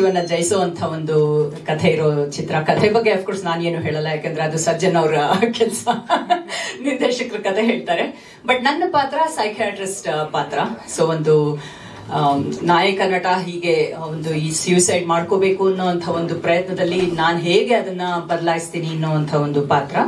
ಮೃತ್ಯುವನ್ನ ಜಯಿಸುವಂತ ಒಂದು ಕಥೆ ಇರೋ ಚಿತ್ರ ಕಥೆ ಬಗ್ಗೆ ಅಫ್ಕೋರ್ಸ್ ನಾನೇನು ಹೇಳಲ್ಲ ಯಾಕಂದ್ರೆ ಅದು ಸರ್ಜನ್ ಅವರ ಕೆಲಸ ನಿರ್ದೇಶಕರ ಕಥೆ ಹೇಳ್ತಾರೆ ಬಟ್ ನನ್ನ ಪಾತ್ರ ಸೈಕ್ಯಾಟ್ರಿಸ್ಟ್ ಪಾತ್ರ ಸೊ ಒಂದು ಆಮ್, ನಾಯಕ ನಟ ಹೀಗೆ ಒಂದು ಈ ಸ್ಯೂಸೈಡ್ ಮಾಡ್ಕೋಬೇಕು ಅನ್ನೋಂಥ ಒಂದು ಪ್ರಯತ್ನದಲ್ಲಿ ನಾನು ಹೇಗೆ ಅದನ್ನ ಬದಲಾಯಿಸ್ತೀನಿ ಅನ್ನೋಂಥ ಒಂದು ಪಾತ್ರ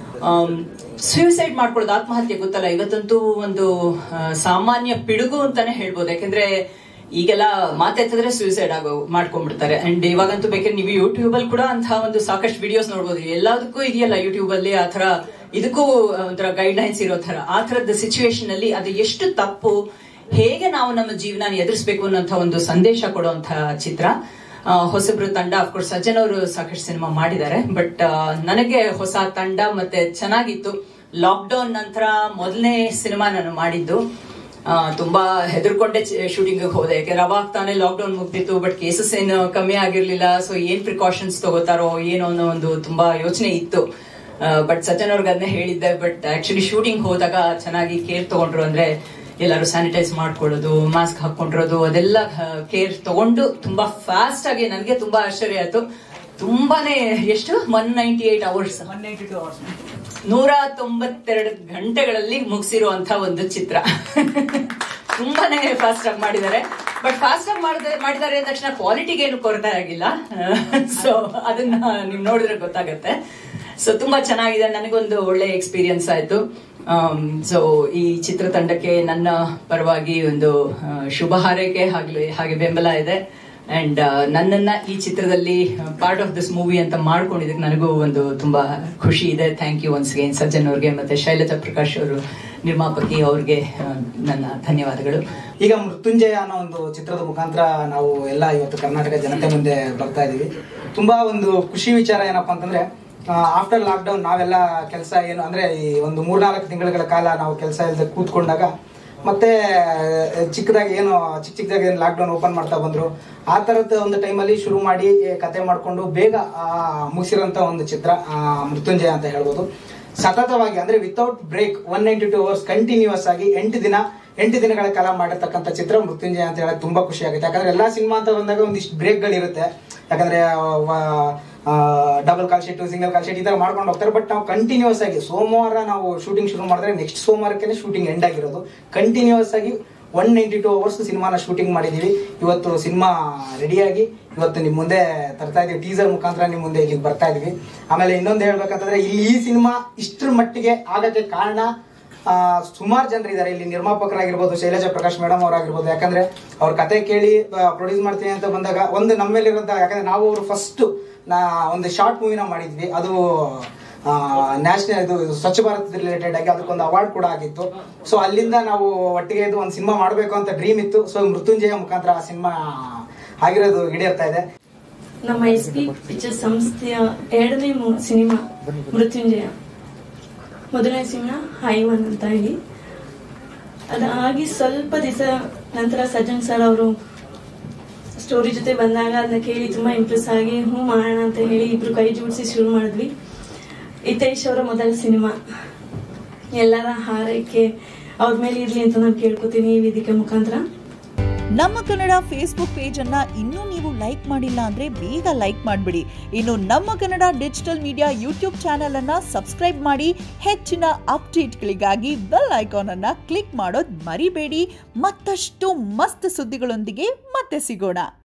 ಸ್ಯೂಸೈಡ್ ಮಾಡ್ಕೊಳ್ಳೋದು ಆತ್ಮಹತ್ಯೆ ಗೊತ್ತಲ್ಲ ಇವತ್ತಂತೂ ಒಂದು ಆ, ಸಾಮಾನ್ಯ ಪಿಡುಗು ಅಂತಾನೆ ಹೇಳ್ಬೋದು ಯಾಕಂದ್ರೆ ಈಗೆಲ್ಲ ಮಾತೆತ್ತಿದ್ರೆ ಸೂಸೈಡ್ ಆಗೋ ಮಾಡ್ಕೊಂಡ್ಬಿಡ್ತಾರೆ ಅಂಡ್ ಇವಾಗಂತೂ ಬೇಕಾದ್ರೆ ನೀವು ಯೂಟ್ಯೂಬ್ ಅಲ್ಲಿ ಕೂಡ ಅಂತಹ ಒಂದು ಸಾಕಷ್ಟು ವಿಡಿಯೋಸ್ ನೋಡ್ಬೋದು ಎಲ್ಲದಕ್ಕೂ ಇದೆಯಲ್ಲ ಯೂಟ್ಯೂಬ್ ಅಲ್ಲಿ ಆ ತರ ಇದಕ್ಕೂ ಒಂಥರ ಗೈಡ್ ಲೈನ್ಸ್ ಇರೋ ತರ ಆ ತರದ ಸಿಚುವೇಶನ್ ಅಲ್ಲಿ ಅದು ಎಷ್ಟು ತಪ್ಪು ಹೇಗೆ ನಾವು ನಮ್ಮ ಜೀವನ ಎದುರಿಸಬೇಕು ಅನ್ನೋಂಥ ಒಂದು ಸಂದೇಶ ಕೊಡುವಂತ ಚಿತ್ರ ಆ, ಹೊಸಬ್ರು ತಂಡ ಅಫ್ಕೋರ್ಸ್ ಸಜ್ಜನ್ ಅವರು ಸಾಕಷ್ಟು ಸಿನಿಮಾ ಮಾಡಿದ್ದಾರೆ ಬಟ್ ನನಗೆ ಹೊಸ ತಂಡ ಮತ್ತೆ ಚೆನ್ನಾಗಿತ್ತು ಲಾಕ್ಡೌನ್ ನಂತರ ಮೊದಲನೇ ಸಿನಿಮಾ ನಾನು ಮಾಡಿದ್ದು ಆ, ತುಂಬಾ ಹೆದರ್ಕೊಂಡೆ ಶೂಟಿಂಗ್ ಹೋದೆ ಯಾಕಂದ್ರೆ ಅವಾಗ ತಾನೇ ಲಾಕ್ಡೌನ್ ಮುಗ್ದಿತ್ತು ಬಟ್ ಕೇಸಸ್ ಏನು ಕಮ್ಮಿ ಆಗಿರ್ಲಿಲ್ಲ ಸೊ ಏನ್ ಪ್ರಿಕಾಷನ್ಸ್ ತಗೋತಾರೋ ಏನೋ ಅನ್ನೋ ಒಂದು ತುಂಬಾ ಯೋಚನೆ ಇತ್ತು ಬಟ್ ಸಜ್ಜನ್ ಅವ್ರಿಗೆ ಅದನ್ನೇ ಹೇಳಿದ್ದೆ ಬಟ್ ಆಕ್ಚುಲಿ ಶೂಟಿಂಗ್ ಹೋದಾಗ ಚೆನ್ನಾಗಿ ಕೇರ್ ತಗೊಂಡ್ರು ಅಂದ್ರೆ ಎಲ್ಲರೂ ಸ್ಯಾನಿಟೈಸ್ ಮಾಡ್ಕೊಳ್ಳೋದು ಮಾಸ್ಕ್ ಹಾಕೊಂಡಿರೋದು ಅದೆಲ್ಲ ಕೇರ್ ತಗೊಂಡು ತುಂಬಾ ಫಾಸ್ಟ್ ಆಗಿ ನನಗೆ ತುಂಬಾ ಆಶ್ಚರ್ಯ ಆಯ್ತು ತುಂಬಾನೇ ಎಷ್ಟು one ninety eight hours one ninety two hours ನೂರ ತೊಂಬತ್ತೆರಡು ಗಂಟೆಗಳಲ್ಲಿ ಮುಗಿಸಿರುವಂತ ಒಂದು ಚಿತ್ರ ತುಂಬಾನೇ ಫಾಸ್ಟ್ ಆಗಿ ಮಾಡಿದ್ದಾರೆ ಬಟ್ ಫಾಸ್ಟ್ ಆಗಿ ಮಾಡಿದ- ಮಾಡಿದ್ದಾರೆ ಅಂದ ತಕ್ಷಣ ಕ್ವಾಲಿಟಿಗೆ ಏನು ಕೊರತೆ ಆಗಿಲ್ಲ ಸೊ ಅದನ್ನ ನೀವು ನೋಡಿದ್ರೆ ಗೊತ್ತಾಗತ್ತೆ ಸೊ ತುಂಬಾ ಚೆನ್ನಾಗಿದೆ ನನಗೊಂದು ಒಳ್ಳೆ ಎಕ್ಸ್ಪೀರಿಯನ್ಸ್ ಆಯ್ತು ಸೊ ಈ ಚಿತ್ರತಂಡಕ್ಕೆ ನನ್ನ ಪರವಾಗಿ ಒಂದು ಆ, ಶುಭ ಹಾರೈಕೆ ಹಾಗೆ ಹಾಗೆ ಬೆಂಬಲ ಇದೆ ಅಂಡ್ ನನ್ನನ್ನ ಈ ಚಿತ್ರದಲ್ಲಿ ಪಾರ್ಟ್ ಆಫ್ ದಿಸ್ ಮೂವಿ ಅಂತ ಮಾಡ್ಕೊಂಡಿದ್ದಕ್ಕೆ ನನಗೂ ಒಂದು ತುಂಬಾ ಖುಷಿ ಇದೆ thank you once again Sajjan ಅವ್ರಿಗೆ ಮತ್ತೆ ಶೈಲಜಾ ಪ್ರಕಾಶ್ ಅವರು ನಿರ್ಮಾಪಕಿ ಅವ್ರಿಗೆ ಆ, ನನ್ನ ಧನ್ಯವಾದಗಳು ಈಗ ಮೃತ್ಯುಂಜಯ ಅನ್ನೋ ಒಂದು ಚಿತ್ರದ ಮುಖಾಂತರ ನಾವು ಎಲ್ಲ ಇವತ್ತು ಕರ್ನಾಟಕ ಜನತೆ ಮುಂದೆ ಬರ್ತಾ ಇದೀವಿ ತುಂಬಾ ಒಂದು ಖುಷಿ ವಿಚಾರ ಏನಪ್ಪಾ ಅಂತಂದ್ರೆ ಆಫ್ಟರ್ ಲಾಕ್ಡೌನ್ ನಾವೆಲ್ಲ ಕೆಲಸ ಏನು ಅಂದ್ರೆ ಈ ಒಂದು ಮೂರ್ನಾಲ್ಕು ತಿಂಗಳ ಕಾಲ ನಾವು ಕೆಲಸ ಇಲ್ಲದೆ ಕೂತ್ಕೊಂಡಾಗ ಮತ್ತೆ ಆ, ಚಿಕ್ಕದಾಗಿ ಏನು ಚಿಕ್ಕ ಚಿಕ್ಕದಾಗಿ ಏನು ಲಾಕ್ಡೌನ್ ಓಪನ್ ಮಾಡ್ತಾ ಬಂದ್ರು ಆ ತರದ ಒಂದು ಟೈಮಲ್ಲಿ ಶುರು ಮಾಡಿ ಏ, ಕತೆ ಮಾಡ್ಕೊಂಡು ಬೇಗ ಮುಗಿಸಿರೋಂಥ ಒಂದು ಚಿತ್ರ ಆ, ಮೃತ್ಯುಂಜಯ ಅಂತ ಹೇಳ್ಬೋದು ಸತತವಾಗಿ ಅಂದ್ರೆ without break one ninety two hours continuous ಆಗಿ ಎಂಟು ದಿನ ಎಂಟು ದಿನಗಳ ಕಾಲ ಮಾಡಿರ್ತಕ್ಕಂಥ ಚಿತ್ರ ಮೃತ್ಯುಂಜಯ ಅಂತ ಹೇಳಕ್ ತುಂಬಾ ಖುಷಿ ಆಗುತ್ತೆ ಯಾಕಂದ್ರೆ ಎಲ್ಲಾ ಸಿನಿಮಾ ಅಂತ ಬಂದಾಗ ಒಂದಿಷ್ಟು ಬ್ರೇಕ್ಗಳಿರುತ್ತೆ ಯಾಕಂದ್ರೆ double call sheet single call sheet ಈ ತರ ಮಾಡ್ಕೊಂಡು ಹೋಗ್ತಾರೆ ಬಟ್ ನಾವು ಕಂಟಿನ್ಯೂಸ್ ಆಗಿ ಸೋಮವಾರ ನಾವು ಶೂಟಿಂಗ್ ಶುರು ಮಾಡಿದ್ರೆ ನೆಕ್ಸ್ಟ್ ಸೋಮವಾರಕ್ಕೆ ಶೂಟಿಂಗ್ ಎಂಡ್ ಆಗಿರೋದು ಕಂಟಿನ್ಯೂಸ್ ಆಗಿ ಒನ್ ನೈಂಟಿ ಟೂ ಅವರ್ಸ್ ಸಿನಿಮಾನ ಶೂಟಿಂಗ್ ಮಾಡಿದೀವಿ ಇವತ್ತು ಸಿನಿಮಾ ರೆಡಿಯಾಗಿ ಇವತ್ತು ನಿಮ್ ಮುಂದೆ ತರ್ತಾ ಇದೀವಿ ಟೀಸರ್ ಮುಖಾಂತರ ನಿಮ್ ಮುಂದೆ ಇಲ್ಲಿಗೆ ಬರ್ತಾ ಇದೀವಿ ಆಮೇಲೆ ಇನ್ನೊಂದು ಹೇಳ್ಬೇಕಂತಂದ್ರೆ ಇಲ್ಲಿ ಈ ಸಿನಿಮಾ ಇಷ್ಟರ ಮಟ್ಟಿಗೆ ಆಗಕ್ಕೆ ಕಾರಣ ಸುಮಾರು ಜನರು ಇದ್ದಾರೆ ಇಲ್ಲಿ ನಿರ್ಮಾಪಕರಾಗಿರ್ಬೋದು ಶೈಲಜಾ ಪ್ರಕಾಶ್ ಮೇಡಮ್ ಅವರಾಗಿರ್ಬೋದು ಯಾಕಂದ್ರೆ ಅವ್ರ ಕತೆ ಕೇಳಿ ಪ್ರೊಡ್ಯೂಸ್ ಮಾಡ್ತೀನಿ ಅಂತ ಬಂದಾಗ ಒಂದು ನಮ್ಮಲ್ಲಿರೋಂಥ ಯಾಕಂದ್ರೆ ನಾವು ಅವರು ಫಸ್ಟ್ ನಾ ಒಂದು ಶಾರ್ಟ್ ಮೂವಿನ ಮಾಡಿದ್ವಿ ಅದು ನ್ಯಾಷನಲ್ ಇದು ಸ್ವಚ್ಛ ಭಾರತ್ ರಿಲೇಟೆಡ್ ಆಗಿ ಅದಕ್ಕೊಂದು ಅವಾರ್ಡ್ ಕೂಡ ಆಗಿತ್ತು ಸೊ ಅಲ್ಲಿಂದ ನಾವು ಒಟ್ಟಿಗೆ ಇದು ಒಂದು ಸಿನಿಮಾ ಮಾಡಬೇಕು ಅಂತ ಡ್ರೀಮ್ ಇತ್ತು ಸೊ ಮೃತ್ಯುಂಜಯ ಮುಖಾಂತರ ಆ ಸಿನಿಮಾ ಆಗಿರೋದು ಈಡೇರ್ತಾ ಇದೆ ನಮ್ಮ ಎಸ್ ಪಿ ಪಿಕ್ಚರ್ ಸಂಸ್ಥೆಯ ಎರಡನೇ ಮು- ಸಿನಿಮಾ ಮೃತ್ಯುಂಜಯ ಮೊದಲನೇ ಸಿನಿಮಾ ಹೈವನ್ ಅಂತ ಹೇಳಿ ಅದಾಗಿ ಸ್ವಲ್ಪ ದಿವಸ ನಂತರ ಸಜ್ಜನ್ ಸರ್ ಅವರು ಸ್ಟೋರಿ ಜೊತೆ ಬಂದಾಗ ಅದನ್ನ ಕೇಳಿ ತುಂಬಾ ಇಂಪ್ರೆಸ್ ಆಗಿ ಹ್ಞೂ ಮಾಡೋಣ ಅಂತ ಹೇಳಿ ಇಬ್ರು ಕೈ ಜೋಡಿಸಿ ಶುರು ಮಾಡಿದ್ವಿ ಹಿತೇಶ್ ಅವರ ಮೊದಲ ಸಿನಿಮಾ ಎಲ್ಲರ ಹಾರೈಕೆ ಅವ್ರ ಮೇಲೆ ಇರ್ಲಿ ಅಂತ ನಾನು ಕೇಳ್ಕೊತೀನಿ ಈ ವೇದಿಕೆ ಮುಖಾಂತರ ನಮ್ಮ ಕನ್ನಡ ಫೇಸ್ಬುಕ್ ಪೇಜ್ ಅನ್ನ ಇನ್ನೂ ನೀವು ಲೈಕ್ ಮಾಡಿಲ್ಲ ಅಂದ್ರೆ ಬೇಗ ಲೈಕ್ ಮಾಡಿಬಿಡಿ ಇನ್ನು ನಮ್ಮ Kannada digital media YouTube channel ಅನ್ನ ಸಬ್ಸ್ಕ್ರೈಬ್ ಮಾಡಿ ಹೆಚ್ಚಿನ ಅಪ್ಡೇಟ್ಗಳಿಗಾಗಿ ಬೆಲ್ ಐಕಾನ್ ಅನ್ನ ಕ್ಲಿಕ್ ಮಾಡೋದ್ ಮರಿಬೇಡಿ ಮತ್ತಷ್ಟು ಮಸ್ತ್ ಸುದ್ದಿಗಳೊಂದಿಗೆ ಮತ್ತೆ ಸಿಗೋಣ